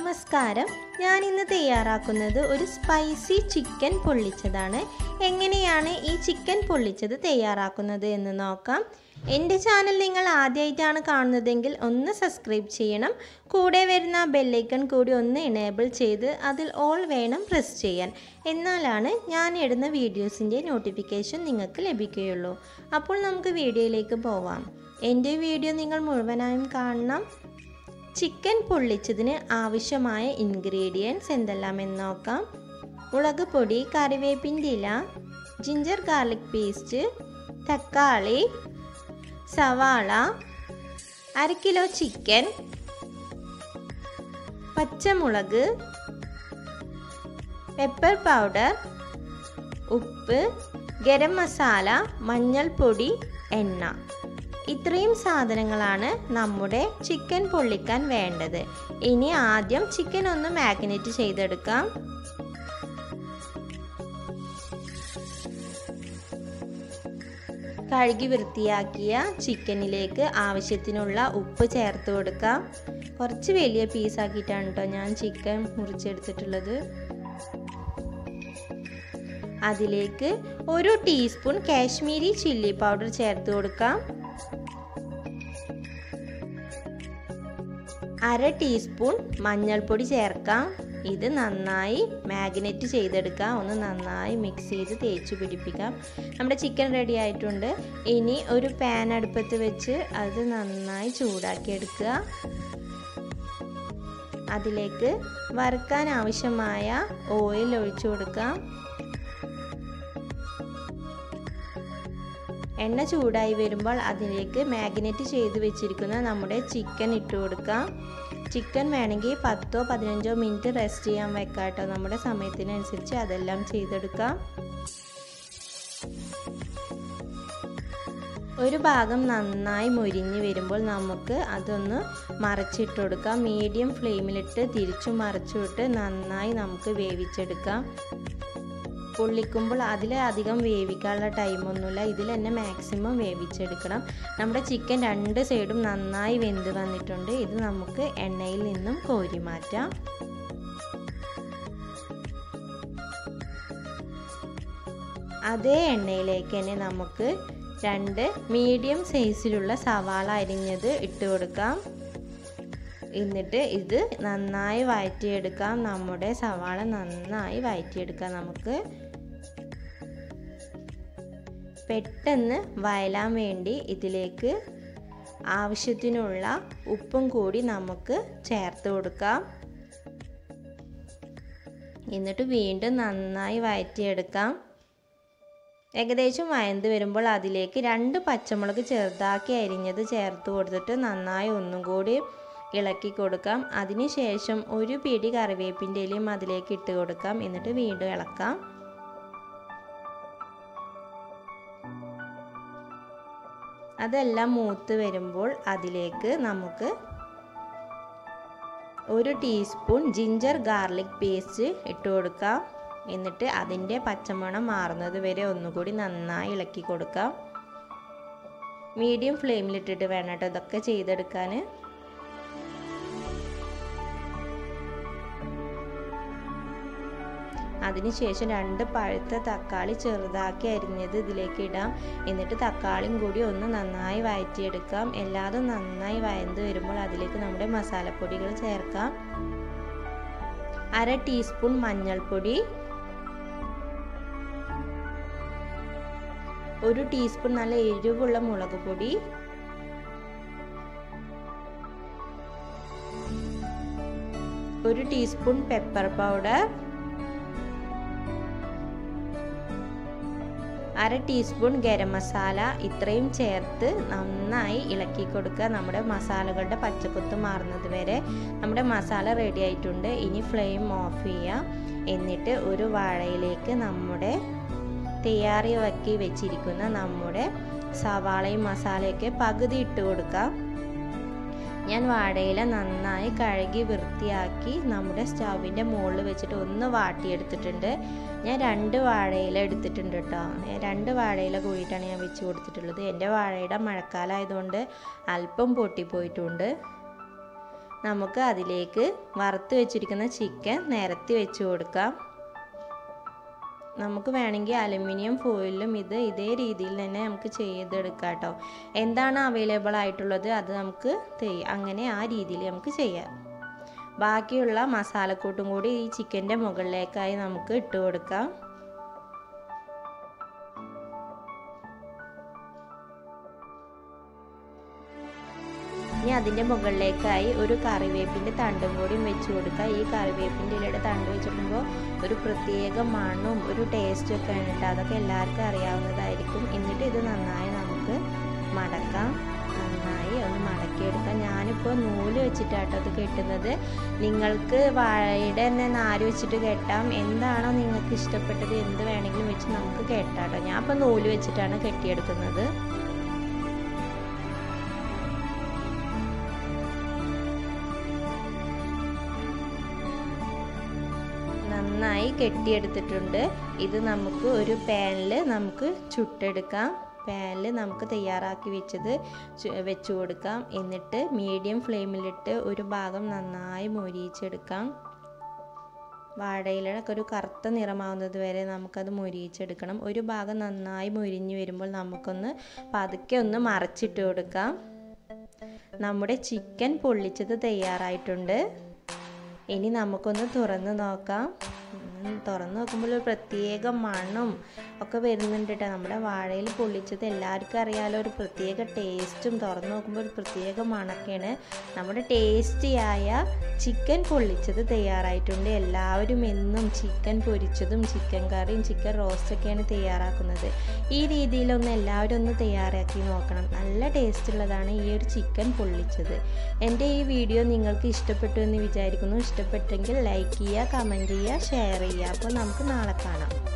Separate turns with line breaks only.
നമസ്കാരം ഞാൻ ഇന്ന് തയ്യാറാക്കുന്നത് ഒരു സ്പൈസി ചിക്കൻ പൊള്ളിച്ചതാണ് എങ്ങനെയാണ് ഈ ചിക്കൻ പൊള്ളിച്ചത് തയ്യാറാക്കുന്നത് എന്ന് നോക്കാം എൻ്റെ ചാനൽ നിങ്ങൾ ആദ്യമായിട്ടാണ് കാണുന്നതെങ്കിൽ ഒന്ന് സബ്സ്ക്രൈബ് ചെയ്യണം കൂടെ വരുന്ന ബെല്ലൈക്കൺ കൂടി ഒന്ന് എനേബിൾ ചെയ്ത് അതിൽ ഓൾ വേണം പ്രസ് ചെയ്യാൻ എന്നാലാണ് ഞാൻ ഇടുന്ന വീഡിയോസിൻ്റെ നോട്ടിഫിക്കേഷൻ നിങ്ങൾക്ക് ലഭിക്കുകയുള്ളൂ അപ്പോൾ നമുക്ക് വീഡിയോയിലേക്ക് പോവാം എൻ്റെ വീഡിയോ നിങ്ങൾ മുഴുവനായും കാണണം ചിക്കൻ പൊള്ളിച്ചതിന് ആവശ്യമായ ഇൻഗ്രീഡിയൻസ് എന്തെല്ലാമെന്ന് നോക്കാം മുളക് പൊടി കറിവേപ്പിൻ്റെ ഇല ജിഞ്ചർ ഗാർലിക് പേസ്റ്റ് തക്കാളി സവാള അര കിലോ ചിക്കൻ പച്ചമുളക് പെപ്പർ പൗഡർ ഉപ്പ് ഗരം മസാല മഞ്ഞൾപ്പൊടി എണ്ണ ഇത്രയും സാധനങ്ങളാണ് നമ്മുടെ ചിക്കൻ പൊള്ളിക്കാൻ വേണ്ടത് ഇനി ആദ്യം ചിക്കൻ ഒന്ന് മാഗ്നേറ്റ് ചെയ്തെടുക്കാം കഴുകി വൃത്തിയാക്കിയ ചിക്കനിലേക്ക് ആവശ്യത്തിനുള്ള ഉപ്പ് ചേർത്ത് കൊടുക്കാം കുറച്ച് വലിയ പീസാക്കിയിട്ടാണ് കേട്ടോ ഞാൻ ചിക്കൻ മുറിച്ചെടുത്തിട്ടുള്ളത് അതിലേക്ക് ഒരു ടീസ്പൂൺ കാശ്മീരി ചില്ലി പൗഡർ ചേർത്ത് കൊടുക്കാം അര ടീസ്പൂൺ മഞ്ഞൾപ്പൊടി ചേർക്കാം ഇത് നന്നായി മാഗ്നറ്റ് ചെയ്തെടുക്കാം ഒന്ന് നന്നായി മിക്സ് ചെയ്ത് തേച്ച് പിടിപ്പിക്കാം നമ്മുടെ ചിക്കൻ റെഡി ആയിട്ടുണ്ട് ഇനി ഒരു പാൻ അടുപ്പത്ത് വെച്ച് അത് നന്നായി ചൂടാക്കി എടുക്കുക അതിലേക്ക് വറുക്കാൻ ആവശ്യമായ ഓയിൽ ഒഴിച്ചു കൊടുക്കാം എണ്ണ ചൂടായി വരുമ്പോൾ അതിലേക്ക് മാഗ്നറ്റ് ചെയ്ത് വെച്ചിരിക്കുന്ന നമ്മുടെ ചിക്കൻ ഇട്ട് കൊടുക്കാം ചിക്കൻ വേണമെങ്കിൽ പത്തോ പതിനഞ്ചോ മിനിറ്റ് റെസ്റ്റ് ചെയ്യാൻ വെക്കാം കേട്ടോ നമ്മുടെ സമയത്തിനനുസരിച്ച് അതെല്ലാം ചെയ്തെടുക്കാം ഒരു ഭാഗം നന്നായി മൊരിഞ്ഞ് വരുമ്പോൾ നമുക്ക് അതൊന്ന് മറച്ചിട്ട് കൊടുക്കാം മീഡിയം ഫ്ലെയിമിലിട്ട് തിരിച്ചു മറിച്ചിട്ട് നന്നായി നമുക്ക് വേവിച്ചെടുക്കാം പൊള്ളിക്കുമ്പോൾ അതിൽ അധികം വേവിക്കാനുള്ള ടൈമൊന്നുമില്ല ഇതിൽ തന്നെ മാക്സിമം വേവിച്ചെടുക്കണം നമ്മുടെ ചിക്കൻ രണ്ട് സൈഡും നന്നായി വെന്ത് വന്നിട്ടുണ്ട് ഇത് നമുക്ക് എണ്ണയിൽ നിന്നും കോരി മാറ്റാം അതേ എണ്ണയിലേക്ക് തന്നെ നമുക്ക് രണ്ട് മീഡിയം സൈസിലുള്ള സവാള അരിഞ്ഞത് ഇട്ട് കൊടുക്കാം എന്നിട്ട് ഇത് നന്നായി വഴറ്റിയെടുക്കാം നമ്മുടെ സവാള നന്നായി വഴറ്റിയെടുക്കാം നമുക്ക് പെട്ടെന്ന് വയലാൻ വേണ്ടി ഇതിലേക്ക് ആവശ്യത്തിനുള്ള ഉപ്പും കൂടി നമുക്ക് ചേർത്ത് കൊടുക്കാം എന്നിട്ട് വീണ്ടും നന്നായി വഴറ്റിയെടുക്കാം ഏകദേശം വയന്ത് വരുമ്പോൾ അതിലേക്ക് രണ്ട് പച്ചമുളക് ചെറുതാക്കി അരിഞ്ഞത് ചേർത്ത് കൊടുത്തിട്ട് നന്നായി ഒന്നും കൂടി ഇളക്കി കൊടുക്കാം അതിനുശേഷം ഒരു പിടി കറിവേപ്പിൻ്റെ ഇലയും അതിലേക്ക് ഇട്ട് കൊടുക്കാം എന്നിട്ട് വീണ്ടും ഇളക്കാം അതെല്ലാം മൂത്ത് വരുമ്പോൾ അതിലേക്ക് നമുക്ക് ഒരു ടീസ്പൂൺ ജിഞ്ചർ ഗാർലിക് പേസ്റ്റ് ഇട്ട് കൊടുക്കാം എന്നിട്ട് അതിൻ്റെ പച്ചമണം മാറുന്നത് വരെ ഒന്നുകൂടി നന്നായി ഇളക്കി കൊടുക്കാം മീഡിയം ഫ്ലെയിമിലിട്ടിട്ട് വേണം കേട്ടോ ഇതൊക്കെ ചെയ്തെടുക്കാൻ അതിനുശേഷം രണ്ട് പഴുത്ത തക്കാളി ചെറുതാക്കി അരിഞ്ഞത് ഇതിലേക്ക് ഇടാം എന്നിട്ട് തക്കാളിയും കൂടി ഒന്ന് നന്നായി വഴറ്റിയെടുക്കാം എല്ലാതും നന്നായി വയന്ന് വരുമ്പോൾ അതിലേക്ക് നമ്മുടെ മസാലപ്പൊടികൾ ചേർക്കാം അര ടീസ്പൂൺ മഞ്ഞൾപ്പൊടി ഒരു ടീസ്പൂൺ നല്ല എരിവുള്ള മുളക് പൊടി ഒരു ടീസ്പൂൺ പെപ്പർ പൗഡർ അര ടീസ്പൂൺ ഗരം മസാല ഇത്രയും ചേർത്ത് നന്നായി ഇളക്കി കൊടുക്കുക നമ്മുടെ മസാലകളുടെ പച്ചക്കുത്ത് മാറുന്നത് വരെ നമ്മുടെ മസാല റെഡി ആയിട്ടുണ്ട് ഇനി ഫ്ലെയിം ഓഫ് ചെയ്യാം എന്നിട്ട് ഒരു വാഴയിലേക്ക് നമ്മുടെ തയ്യാറാക്കി വെച്ചിരിക്കുന്ന നമ്മുടെ സവാളയും മസാലയൊക്കെ പകുതി ഇട്ട് കൊടുക്കാം ഞാൻ വാഴയില നന്നായി കഴുകി വൃത്തിയാക്കി നമ്മുടെ സ്റ്റൗവിൻ്റെ മുകളിൽ വെച്ചിട്ട് ഒന്ന് വാട്ടിയെടുത്തിട്ടുണ്ട് ഞാൻ രണ്ട് വാഴയില എടുത്തിട്ടുണ്ട് കേട്ടോ രണ്ട് വാഴയില കൂടിയിട്ടാണ് ഞാൻ വെച്ച് കൊടുത്തിട്ടുള്ളത് എൻ്റെ വാഴയുടെ മഴക്കാലമായതുകൊണ്ട് അല്പം പൊട്ടിപ്പോയിട്ടുണ്ട് നമുക്ക് അതിലേക്ക് വറുത്ത് വെച്ചിരിക്കുന്ന ചിക്കൻ നിരത്തി വെച്ച് കൊടുക്കാം നമുക്ക് വേണമെങ്കിൽ അലുമിനിയം ഫോയിലും ഇത് ഇതേ രീതിയിൽ തന്നെ നമുക്ക് ചെയ്തെടുക്കാം കേട്ടോ എന്താണ് അവൈലബിൾ ആയിട്ടുള്ളത് അത് നമുക്ക് അങ്ങനെ ആ രീതിയിൽ നമുക്ക് ചെയ്യാം ബാക്കിയുള്ള മസാലക്കൂട്ടും കൂടി ഈ ചിക്കൻ്റെ മുകളിലേക്കായി നമുക്ക് ഇട്ട് കൊടുക്കാം ഇനി അതിൻ്റെ മുകളിലേക്കായി ഒരു കറിവേപ്പിൻ്റെ തണ്ടും കൂടി വെച്ച് കൊടുക്കുക ഈ കറിവേപ്പിൻ്റെ ഇലയുടെ തണ്ട് വെച്ചിടുമ്പോൾ ഒരു പ്രത്യേക മണവും ഒരു ടേസ്റ്റും ഒക്കെ ആണ് കേട്ടോ അതൊക്കെ എല്ലാവർക്കും അറിയാവുന്നതായിരിക്കും എന്നിട്ട് ഇത് നന്നായി നമുക്ക് മടക്കാം നന്നായി ഒന്ന് മടക്കിയെടുക്കാം ഞാനിപ്പോൾ നൂല് വെച്ചിട്ടാട്ടോ അത് കെട്ടുന്നത് നിങ്ങൾക്ക് വാഴയുടെ തന്നെ നാര് വെച്ചിട്ട് കെട്ടാം എന്താണോ നിങ്ങൾക്ക് ഇഷ്ടപ്പെട്ടത് എന്ത് വേണമെങ്കിലും വെച്ച് നമുക്ക് കെട്ടാട്ടോ ഞാൻ ഇപ്പോൾ നൂല് വെച്ചിട്ടാണ് കെട്ടിയെടുക്കുന്നത് നന്നായി കെട്ടിയെടുത്തിട്ടുണ്ട് ഇത് നമുക്ക് ഒരു പാനിൽ നമുക്ക് ചുട്ടെടുക്കാം പാനിൽ നമുക്ക് തയ്യാറാക്കി വെച്ചത് വെച്ച് കൊടുക്കാം എന്നിട്ട് മീഡിയം ഫ്ലെയിമിലിട്ട് ഒരു ഭാഗം നന്നായി മൊരിയിച്ചെടുക്കാം വാഴയിലൊക്കെ ഒരു കറുത്ത നിറമാവുന്നത് വരെ നമുക്കത് മൊരിയിച്ചെടുക്കണം ഒരു ഭാഗം നന്നായി മൊരിഞ്ഞ് വരുമ്പോൾ നമുക്കൊന്ന് പതുക്കെ ഒന്ന് മറച്ചിട്ട് കൊടുക്കാം നമ്മുടെ ചിക്കൻ പൊള്ളിച്ചത് തയ്യാറായിട്ടുണ്ട് ഇനി നമുക്കൊന്ന് തുറന്ന് നോക്കാം തുറന്ന് നോക്കുമ്പോൾ ഒരു പ്രത്യേക മണം ഒക്കെ വരുന്നുണ്ട് കേട്ടോ നമ്മുടെ വാഴയിൽ പൊള്ളിച്ചത് എല്ലാവർക്കും അറിയാലോ ഒരു പ്രത്യേക ടേസ്റ്റും തുറന്ന് നോക്കുമ്പോൾ ഒരു പ്രത്യേക മണമൊക്കെയാണ് നമ്മുടെ ടേസ്റ്റിയായ ചിക്കൻ പൊള്ളിച്ചത് തയ്യാറായിട്ടുണ്ട് എല്ലാവരും എന്നും ചിക്കൻ പൊരിച്ചതും ചിക്കൻ കറിയും ചിക്കൻ റോസ്റ്റൊക്കെയാണ് തയ്യാറാക്കുന്നത് ഈ രീതിയിലൊന്ന് എല്ലാവരും ഒന്ന് തയ്യാറാക്കി നോക്കണം നല്ല ടേസ്റ്റുള്ളതാണ് ഈ ഒരു ചിക്കൻ പൊള്ളിച്ചത് എൻ്റെ ഈ വീഡിയോ നിങ്ങൾക്ക് ഇഷ്ടപ്പെട്ടു എന്ന് വിചാരിക്കുന്നു ഇഷ്ടപ്പെട്ടെങ്കിൽ ലൈക്ക് ചെയ്യുക കമൻറ്റ് ചെയ്യുക ഷെയർ ചെയ്യുക അപ്പോൾ നമുക്ക് നാളെ കാണാം